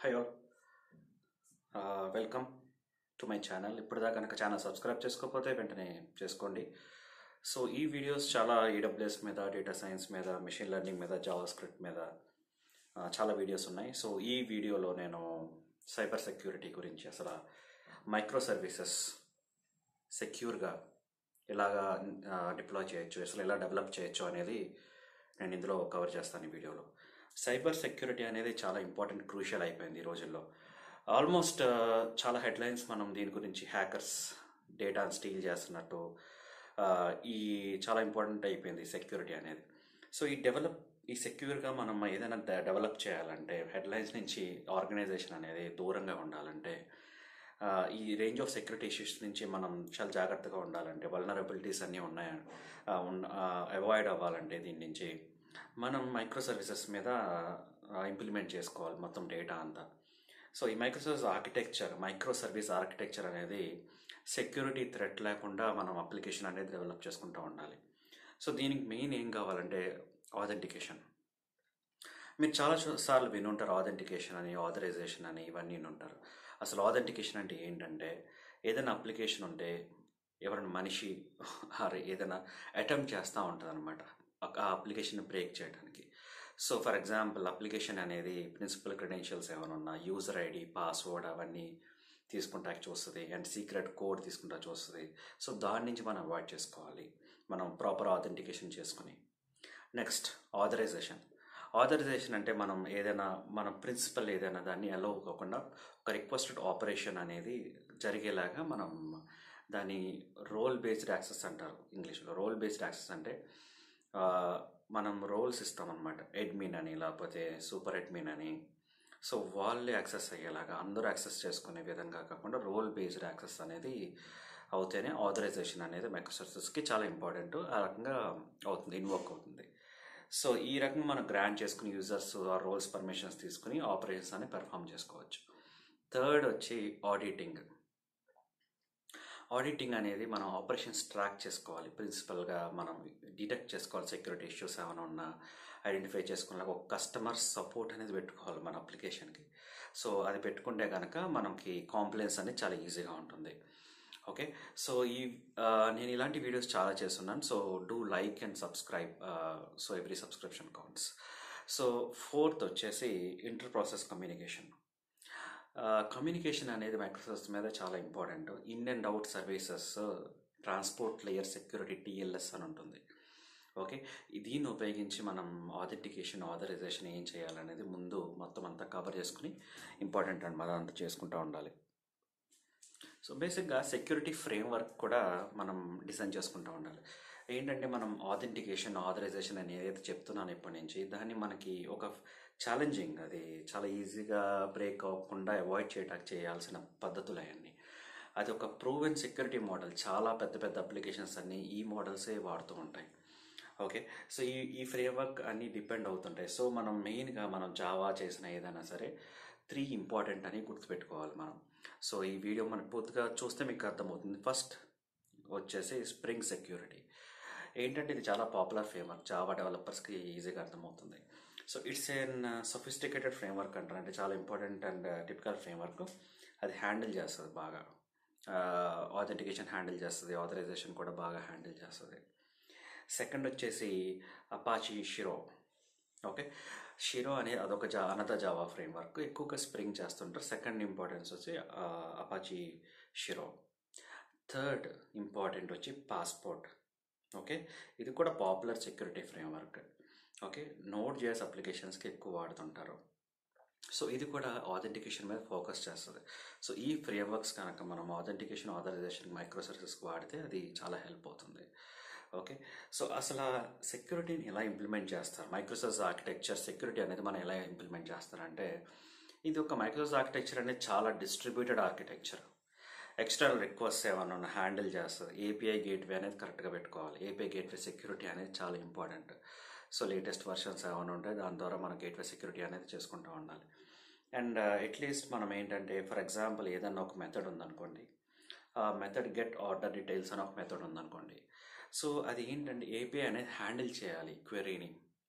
high all welcome to my channel ఇప్పుడుదా కనుక channel subscribe చేసుకోకపోతే వెంటనే చేసుకోండి సో ఈ వీడియోస్ చాలా ఈడబ్ల్యూఎస్ మీద డేటా సైన్స్ మీద మెషిన్ లెర్నింగ్ మీద జావా స్క్రిప్ట్ మీద ఆ, చాలా వీడియోస్ ఉన్నాయి సో ఈ వీడియోలో నేను సైబర్ సెక్యూరిటీ గురించి అసలు మైక్రో సర్వీసెస్ సెక్యూర్గా ఎలాగా డిప్లాయ్ చేయొచ్చు అసలు ఎలా డెవలప్ చేయొచ్చు అనేది నేను ఇందులో కవర్ చేస్తాను ఈ వీడియోలో సైబర్ సెక్యూరిటీ అనేది చాలా ఇంపార్టెంట్ క్రూషియల్ అయిపోయింది ఈ రోజుల్లో ఆల్మోస్ట్ చాలా హెడ్లైన్స్ మనం దీని గురించి హ్యాకర్స్ డేటా స్టీల్ చేస్తున్నట్టు ఆ, ఈ చాలా ఇంపార్టెంట్ అయిపోయింది సెక్యూరిటీ అనేది సో ఈ డెవలప్ ఈ సెక్యూర్గా మనం ఏదైనా డెవలప్ చేయాలంటే హెడ్లైన్స్ నుంచి ఆర్గనైజేషన్ అనేది దూరంగా ఉండాలంటే ఆ, ఈ రేంజ్ ఆఫ్ సెక్యూరిటీ ఇష్యూస్ నుంచి మనం చాలా జాగ్రత్తగా ఉండాలంటే వల్నరబిలిటీస్ అన్నీ ఉన్నాయి అవాయిడ్ అవ్వాలంటే దీని నుంచి మనం మైక్రో సర్వీసెస్ మీద ఇంప్లిమెంట్ చేసుకోవాలి మొత్తం డేటా అంతా సో ఈ micro service architecture micro service architecture అనేది సెక్యూరిటీ థ్రెట్ లేకుండా మనం అప్లికేషన్ అనేది డెవలప్ చేసుకుంటూ ఉండాలి సో దీనికి మెయిన్ ఏం కావాలంటే ఆథెంటికేషన్ మీరు చాలా చో- సార్లు వినుంటారు ఆథెంటికేషన్ అని ఆథరైజేషన్ అని ఇవన్నీ వినుంటారు అసలు ఆథెంటికేషన్ అంటే ఏంటంటే ఏదైనా అప్లికేషన్ ఉంటే ఎవరైనా మనిషి ఆర్ ఏదైనా అటెంప్ట్ చేస్తూ ఉంటుంది అనమాట ఆ అప్లికేషన్ బ్రేక్ చేయడానికి సో ఫర్ ఎగ్జాంపుల్ అప్లికేషన్ అనేది ప్రిన్సిపల్ క్రెడెన్షియల్స్ ఏమైనా ఉన్నా యూజర్ ఐడి పాస్వర్డ్ అవన్నీ తీసుకుంటా చూస్తుంది అండ్ సీక్రెట్ కోడ్ తీసుకుంటా చూస్తుంది సో దాని నుంచి మనం అవాయిడ్ చేసుకోవాలి మనం ప్రాపర్ ఆథెంటికేషన్ చేసుకుని నెక్స్ట్ ఆథరైజేషన్ ఆథరైజేషన్ అంటే మనం ఏదైనా మన ప్రిన్సిపల్ ఏదైనా దాన్ని అలో కాకుండా ఒక రిక్వెస్టెడ్ ఆపరేషన్ అనేది జరిగేలాగా మనం దాని రోల్ బేస్డ్ యాక్సెస్ అంటారు ఇంగ్లీష్లో రోల్ బేస్డ్ యాక్సెస్ అంటే ఆ, మనం రోల్స్ ఇస్తామన్నమాట అడ్మిన్ అని లేకపోతే సూపర్ అడ్మిన్ అని సో వాళ్ళే యాక్సెస్ అయ్యేలాగా అందరూ యాక్సెస్ చేసుకునే విధంగా కాకుండా రోల్ బేస్డ్ యాక్సెస్ అనేది అవుతేనే ఆథరైజేషన్ అనేది మైక్రోసర్వీసెస్కి చాలా ఇంపార్టెంట్ ఆ రకంగా అవుతుంది ఇన్వోక్ అవుతుంది సో ఈ రకంగా మనం గ్రాంట్ చేసుకుని యూజర్స్ ఆ రోల్స్ పర్మిషన్స్ తీసుకుని ఆపరేషన్స్ అని పెర్ఫామ్ చేసుకోవచ్చు థర్డ్ వచ్చి ఆడిటింగ్ ఆడిటింగ్ అనేది మనం ఆపరేషన్స్ ట్రాక్ చేసుకోవాలి ప్రిన్సిపల్గా మనం డిటెక్ట్ చేసుకోవాలి సెక్యూరిటీ ఇష్యూస్ ఏమైనా ఉన్నా ఐడెంటిఫై చేసుకున్న ఒక కస్టమర్ సపోర్ట్ అనేది పెట్టుకోవాలి మన అప్లికేషన్కి సో అది పెట్టుకుంటే కనుక మనకి కాంప్లైన్స్ అనేది చాలా ఈజీగా ఉంటుంది ఓకే సో ఈ ఆ, నేను ఇలాంటి వీడియోస్ చాలా చేస్తున్నాను so do like and subscribe so every subscription counts so fourth వచ్చేసి ఇంటర్ ప్రాసెస్ కమ్యూనికేషన్ కమ్యూనికేషన్ అనేది మైక్రోసాఫ్ట్ మీద చాలా important in and out services transport layer security TLS అని ఉంటుంది ఓకే దీన్ని ఉపయోగించి మనం ఆథెంటికేషన్ ఆథరైజేషన్ ఏం చేయాలనేది ముందు మొత్తం అంతా కవర్ చేసుకుని ఇంపార్టెంట్ అండ్ మనం అంతా చేసుకుంటూ ఉండాలి సో బేసిక్గా సెక్యూరిటీ ఫ్రేమ్వర్క్ కూడా మనం డిజైన్ చేసుకుంటూ ఉండాలి ఏంటంటే మనం ఆథెంటికేషన్ ఆథరైజేషన్ అని ఏదైతే చెప్తున్నాను ఇప్పటి నుంచి దాన్ని మనకి ఒక ఛాలెంజింగ్ అది చాలా ఈజీగా బ్రేక్ అవ్వకుండా అవాయిడ్ చేయడానికి చేయాల్సిన పద్ధతులు అవన్నీ అది ఒక ప్రూవెన్ సెక్యూరిటీ మోడల్ చాలా పెద్ద పెద్ద అప్లికేషన్స్ అన్నీ ఈ మోడల్సే వాడుతూ ఉంటాయి ఓకే సో ఈ ఈ ఫ్రేమ్వర్క్ అన్నీ డిపెండ్ అవుతుంటాయి సో మనం మెయిన్గా మనం జావా చేసిన ఏదైనా సరే త్రీ ఇంపార్టెంట్ అని గుర్తుపెట్టుకోవాలి మనం సో ఈ వీడియో మనకు పూర్తిగా చూస్తే మీకు అర్థమవుతుంది ఫస్ట్ వచ్చేసి స్ప్రింగ్ సెక్యూరిటీ ఏంటంటే ఇది చాలా పాపులర్ ఫ్రేమ్వర్క్ జావా డెవలపర్స్కి ఈజీగా అర్థమవుతుంది so it's an sophisticated framework అంటారు అంటే చాలా ఇంపార్టెంట్ అండ్ టిపికల్ ఫ్రేమ్వర్క్ అది హ్యాండిల్ చేస్తుంది బాగా ఆథెంటికేషన్ హ్యాండిల్ చేస్తుంది ఆథరైజేషన్ కూడా బాగా హ్యాండిల్ చేస్తుంది సెకండ్ వచ్చేసి అపాచీ షిరో ఓకే షిరో అనేది అదొక జా అనద జావా ఫ్రేమ్వర్క్ ఎక్కువగా స్ప్రింగ్ చేస్తుంటారు సెకండ్ ఇంపార్టెన్స్ వచ్చి అపాచీ షిరో థర్డ్ ఇంపార్టెంట్ వచ్చి పాస్పోర్ట్ ఓకే ఇది కూడా popular security framework okay node JS అప్లికేషన్స్కి ఎక్కువ వాడుతుంటారు సో ఇది కూడా ఆథెంటికేషన్ మీద ఫోకస్ చేస్తుంది సో ఈ ఫ్రేమ్వర్క్స్ కనుక మనం ఆథెంటికేషన్ ఆథరైజేషన్ మైక్రో సర్వీసెస్కి వాడితే అది చాలా హెల్ప్ అవుతుంది ఓకే సో అసలు సెక్యూరిటీని ఎలా ఇంప్లిమెంట్ చేస్తారు మైక్రోసాఫ్ట్ ఆర్కిటెక్చర్ సెక్యూరిటీ అనేది మనం ఎలా ఇంప్లిమెంట్ చేస్తారంటే ఇది ఒక మైక్రోసాఫ్ట్ ఆర్కిటెక్చర్ అనేది చాలా డిస్ట్రిబ్యూటెడ్ ఆర్కిటెక్చర్ ఎక్స్టర్నల్ రిక్వెస్ట్ ఏమన్నా హ్యాండిల్ చేస్తుంది ఏపీఐ గేట్వే అనేది కరెక్ట్గా పెట్టుకోవాలి ఏపీఐ గేట్వే సెక్యూరిటీ అనేది చాలా ఇంపార్టెంట్ సో లేటెస్ట్ వర్షన్స్ ఏమైనా ఉంటాయి దాని ద్వారా మన గేట్వే సెక్యూరిటీ అనేది చేసుకుంటూ ఉండాలి అండ్ అట్లీస్ట్ మనం ఏంటంటే ఫర్ ఎగ్జాంపుల్ ఏదన్నా ఒక మెథడ్ ఉందనుకోండి ఆ మెథడ్ గెట్ ఆర్డర్ డీటెయిల్స్ అని ఒక మెథడ్ ఉందనుకోండి సో అది ఏంటంటే ఏపీఐ అనేది హ్యాండిల్ చేయాలి క్వెరీని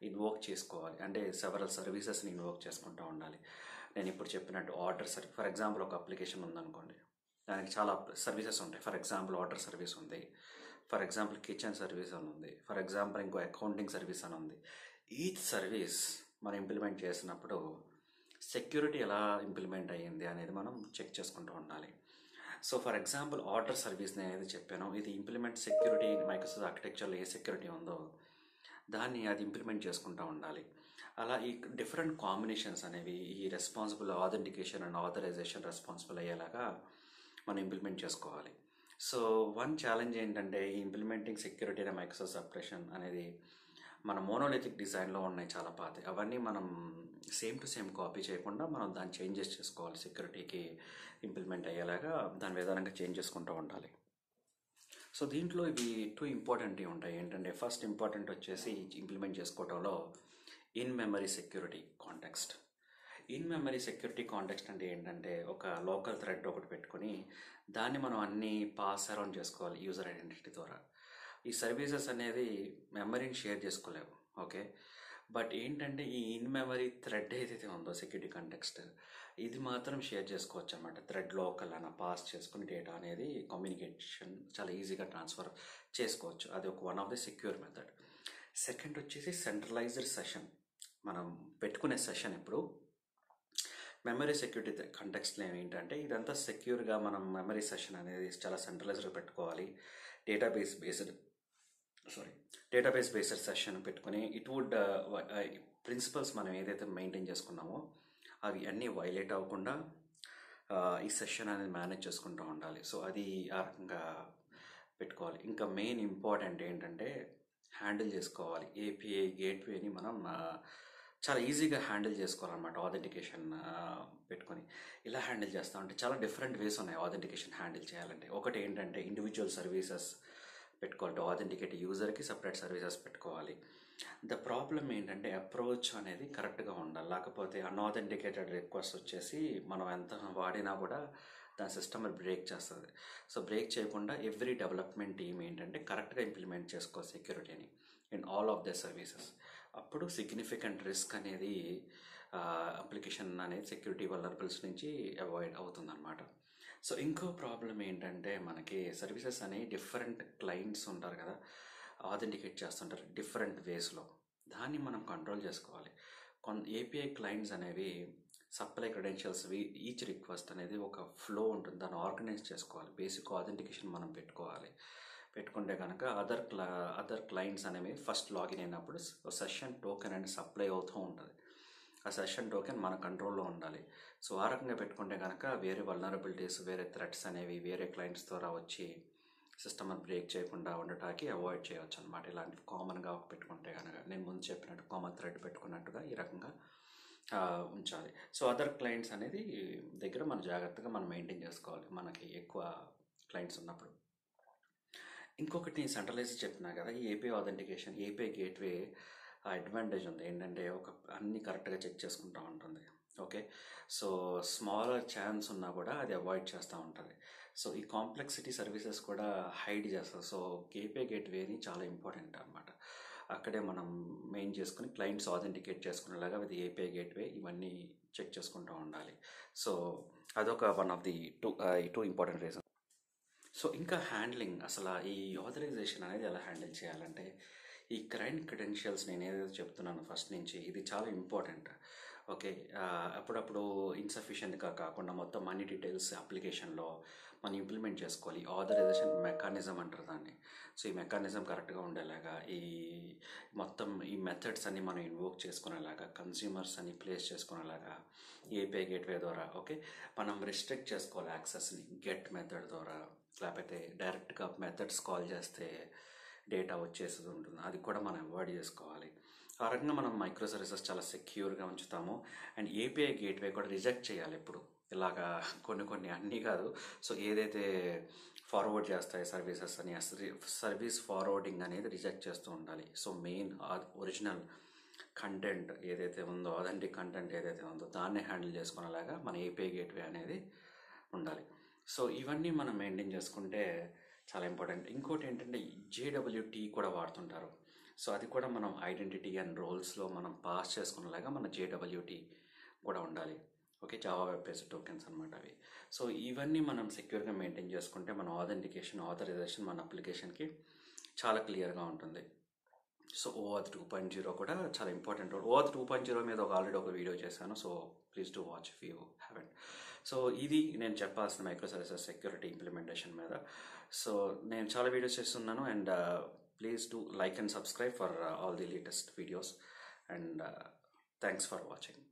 ఇన్వోక్ చేసుకోవాలి అంటే సెవరల్ సర్వీసెస్ని ఇన్వోక్ చేసుకుంటూ ఉండాలి నేను ఇప్పుడు చెప్పినట్టు ఆర్డర్ సర్వీస్ ఫర్ ఎగ్జాంపుల్ ఒక అప్లికేషన్ ఉందనుకోండి దానికి చాలా సర్వీసెస్ ఉంటాయి ఫర్ ఎగ్జాంపుల్ ఆర్డర్ సర్వీస్ ఉంది ఫర్ ఎగ్జాంపుల్ కిచెన్ సర్వీస్ అని ఉంది ఫర్ ఎగ్జాంపుల్ ఇంకో అకౌంటింగ్ సర్వీస్ అని ఉంది ఈచ్ సర్వీస్ మనం ఇంప్లిమెంట్ చేసినప్పుడు సెక్యూరిటీ ఎలా ఇంప్లిమెంట్ అయ్యింది అనేది మనం చెక్ చేసుకుంటూ ఉండాలి so for example order service నేను ఏది చెప్పానో ఇది ఇంప్లిమెంట్ సెక్యూరిటీ మైక్రోసాఫ్ట్ ఆర్కిటెక్చర్లో ఏ సెక్యూరిటీ ఉందో దాన్ని అది ఇంప్లిమెంట్ చేసుకుంటూ ఉండాలి అలా ఈ డిఫరెంట్ కాంబినేషన్స్ అనేవి ఈ responsible authentication and authorization responsible అయ్యేలాగా మనం ఇంప్లిమెంట్ చేసుకోవాలి సో వన్ ఛాలెంజ్ ఏంటంటే ఈ ఇంప్లిమెంటింగ్ సెక్యూరిటీ అనే మైక్రోసాఫ్ట్ సపరేషన్ అనేది మన మోనోలిథిక్ డిజైన్లో ఉన్నాయి చాలా పాత అవన్నీ మనం సేమ్ టు సేమ్ కాపీ చేయకుండా మనం దాన్ని చేంజెస్ చేసుకోవాలి సెక్యూరిటీకి ఇంప్లిమెంట్ అయ్యేలాగా దాని విధానంగా చేంజ్ చేసుకుంటూ ఉండాలి సో దీంట్లో ఇవి టూ ఇంపార్టెంట్ ఉంటాయి ఏంటంటే ఫస్ట్ ఇంపార్టెంట్ వచ్చేసి ఇంప్లిమెంట్ చేసుకోవడంలో in memory security context in memory security context అంటే ఏంటంటే ఒక లోకల్ థ్రెడ్ ఒకటి పెట్టుకొని దాన్ని మనం అన్ని పాస్ అరౌండ్ చేసుకోవాలి యూజర్ ఐడెంటిటీ ద్వారా ఈ సర్వీసెస్ అనేది మెమరీని షేర్ చేసుకోలేవు ఓకే బట్ ఏంటంటే ఈ ఇన్ మెమరీ థ్రెడ్ ఏదైతే ఉందో సెక్యూరిటీ కాంటెక్స్ట్ ఇది మాత్రం షేర్ చేసుకోవచ్చు అనమాట థ్రెడ్ లోకల్ అన్న పాస్ చేసుకుని డేటా అనేది కమ్యూనికేషన్ చాలా ఈజీగా ట్రాన్స్ఫర్ చేసుకోవచ్చు అది ఒక one of the secure method second వచ్చేసి సెంట్రలైజ్డ్ సెషన్ మనం పెట్టుకునే సెషన్ ఇప్పుడు మెమరీ సెక్యూరిటీ కంటెక్స్ట్లో ఏంటంటే ఇదంతా సెక్యూర్గా మనం మెమరీ సెషన్ అనేది చాలా సెంట్రలైజ్డ్గా పెట్టుకోవాలి database based sorry database based session పెట్టుకుని ఇట్ వుడ్ ప్రిన్సిపల్స్ మనం ఏదైతే మెయింటైన్ చేసుకున్నామో అవి అన్నీ వైలేట్ అవ్వకుండా ఈ సెషన్ అనేది మేనేజ్ చేసుకుంటూ ఉండాలి సో అది ఆ రకంగా పెట్టుకోవాలి ఇంకా మెయిన్ ఇంపార్టెంట్ ఏంటంటే హ్యాండిల్ చేసుకోవాలి ఏపీఐ గేట్వేని మనం చాలా ఈజీగా హ్యాండిల్ చేసుకోవాలన్నమాట ఆథెంటికేషన్ పెట్టుకొని ఇలా హ్యాండిల్ చేస్తామంటే చాలా డిఫరెంట్ వేస్ ఉన్నాయి ఆథెంటికేషన్ హ్యాండిల్ చేయాలంటే ఒకటి ఏంటంటే ఇండివిజువల్ సర్వీసెస్ పెట్టుకోవాలి ఆథెంటికేట్ యూజర్కి సపరేట్ సర్వీసెస్ పెట్టుకోవాలి ద ప్రాబ్లం ఏంటంటే అప్రోచ్ అనేది కరెక్ట్గా ఉండాలి లేకపోతే అన్ఆథెంటికేటెడ్ రిక్వెస్ట్ వచ్చేసి మనం ఎంత వాడినా కూడా దాని సిస్టమ్ బ్రేక్ చేస్తుంది సో బ్రేక్ చేయకుండా ఎవ్రీ డెవలప్మెంట్ టీమ్ ఏంటంటే కరెక్ట్గా ఇంప్లిమెంట్ చేసుకోవాలి సెక్యూరిటీని in all of the services అప్పుడు సిగ్నిఫికెంట్ రిస్క్ అనేది అప్లికేషన్ అనేది సెక్యూరిటీ వలరబుల్స్ నుంచి అవాయిడ్ అవుతుందన్నమాట సో ఇంకో ప్రాబ్లం ఏంటంటే మనకి సర్వీసెస్ అనేవి డిఫరెంట్ క్లయింట్స్ ఉంటారు కదా ఆథెంటికేట్ చేస్తుంటారు డిఫరెంట్ వేస్లో దాన్ని మనం కంట్రోల్ చేసుకోవాలి కొంత ఏపీఐ క్లయింట్స్ అనేవి సప్లై క్రెడెన్షియల్స్ ఈచ్ రిక్వెస్ట్ అనేది ఒక ఫ్లో ఉంటుంది దాన్ని ఆర్గనైజ్ చేసుకోవాలి బేసిక్ ఆథెంటికేషన్ మనం పెట్టుకోవాలి పెట్టుకుంటే కనుక అదర్ క్లా అదర్ క్లయింట్స్ అనేవి ఫస్ట్ లాగిన్ అయినప్పుడు సెషన్ టోకెన్ అనేది సప్లై అవుతూ ఉంటుంది ఆ సెషన్ టోకెన్ మన కంట్రోల్లో ఉండాలి సో ఆ రకంగా పెట్టుకుంటే కనుక వేరే వల్నరబిలిటీస్ వేరే థ్రెట్స్ అనేవి వేరే క్లయింట్స్ ద్వారా వచ్చి సిస్టమ్ బ్రేక్ చేయకుండా ఉండటానికి అవాయిడ్ చేయవచ్చు అనమాట ఇలాంటివి కామన్గా పెట్టుకుంటే కనుక నేను ముందు చెప్పినట్టు కామన్ థ్రెడ్ పెట్టుకున్నట్టుగా ఈ రకంగా ఉంచాలి సో అదర్ క్లయింట్స్ అనేది దగ్గర మన జాగ్రత్తగా మనం మెయింటైన్ చేసుకోవాలి మనకి ఎక్కువ క్లయింట్స్ ఉన్నప్పుడు ఇంకొకటి సెంట్రలైజ్ చెప్పినా కదా ఈ API authentication API gateway advantage ఉంది ఏంటంటే ఒక అన్ని కరెక్ట్గా చెక్ చేసుకుంటూ ఉంటుంది ఓకే సో స్మాల్ ఛాన్స్ ఉన్నా కూడా అది అవాయిడ్ చేస్తూ ఉంటుంది సో ఈ కాంప్లెక్సిటీ సర్వీసెస్ కూడా హైడ్ చేస్తుంది సో కేపే గేట్వేని చాలా ఇంపార్టెంట్ అనమాట అక్కడే మనం మెయిన్ చేసుకుని క్లయింట్స్ ఆథెంటికేట్ చేసుకునేలాగా అది ఏపీఐ గేట్వే ఇవన్నీ చెక్ చేసుకుంటూ ఉండాలి సో అదొక one of the two two important reason so ఇంకా హ్యాండ్లింగ్ అసలు ఈ ఆథరైజేషన్ అనేది ఎలా హ్యాండిల్ చేయాలంటే ఈ క్రైమ్ క్రెడెన్షియల్స్ నేను ఏదైతే చెప్తున్నాను ఫస్ట్ నుంచి ఇది చాలా ఇంపార్టెంట్ ఓకే అప్పుడప్పుడు ఇన్సఫిషియెంట్గా కాకుండా మొత్తం మనీ డీటెయిల్స్ అప్లికేషన్లో మనం ఇంప్లిమెంట్ చేసుకోవాలి ఆథరైజేషన్ మెకానిజం అంటారు దాన్ని సో ఈ మెకానిజం కరెక్ట్గా ఉండేలాగా ఈ మొత్తం ఈ మెథడ్స్ అన్ని మనం ఇన్వోక్ చేసుకునేలాగా కన్స్యూమర్స్ అని ప్లేస్ చేసుకునేలాగా ఏపీఐ గేట్వే ద్వారా ఓకే మనం రిస్ట్రిక్ట్ చేసుకోవాలి యాక్సెస్ని గెట్ మెథడ్ ద్వారా లేకపోతే డైరెక్ట్గా మెథడ్స్ కాల్ చేస్తే డేటా వచ్చేసి ఉంటుంది అది కూడా మనం అవాయిడ్ చేసుకోవాలి ఆ రకంగా మనం మైక్రో సర్వీసెస్ చాలా సెక్యూర్గా ఉంచుతాము అండ్ ఏపీఐ గేట్వే కూడా రిజెక్ట్ చేయాలి ఎప్పుడు ఇలాగా కొన్ని కొన్ని అన్నీ కాదు సో ఏదైతే ఫార్వర్డ్ చేస్తాయి సర్వీసెస్ అని సర్వీస్ ఫార్వర్డింగ్ అనేది రిజెక్ట్ చేస్తూ ఉండాలి సో మెయిన్ ఒరిజినల్ కంటెంట్ ఏదైతే ఉందో అథెంటిక్ కంటెంట్ ఏదైతే ఉందో దాన్ని హ్యాండిల్ చేసుకునేలాగా మన ఏపీఐ గేట్వే అనేది ఉండాలి సో ఇవన్నీ మనం మెయింటైన్ చేసుకుంటే చాలా ఇంపార్టెంట్ ఇంకోటి ఏంటంటే జేడబ్ల్యూటీ కూడా వాడుతుంటారు సో అది కూడా మనం ఐడెంటిటీ అండ్ రోల్స్లో మనం పాస్ చేసుకునేలాగా మన జేడబ్ల్యూటీ కూడా ఉండాలి okay Java web page tokens అనమాట అవి సో ఇవన్నీ మనం సెక్యూర్గా మెయింటైన్ చేసుకుంటే మన ఆథెంటికేషన్ ఆథరైజేషన్ మన అప్లికేషన్కి చాలా క్లియర్గా ఉంటుంది so OR two point zero కూడా చాలా important OR two point zero మీద ఒక ఆల్రెడీ ఒక వీడియో చేశాను so please to watch if you haven't so ఇది నేను చెప్పాల్సిన మైక్రో సర్వీసెస్ సెక్యూరిటీ ఇంప్లిమెంటేషన్ మీద సో నేను చాలా వీడియోస్ చేస్తున్నాను and please to like and subscribe for all the latest videos and thanks for watching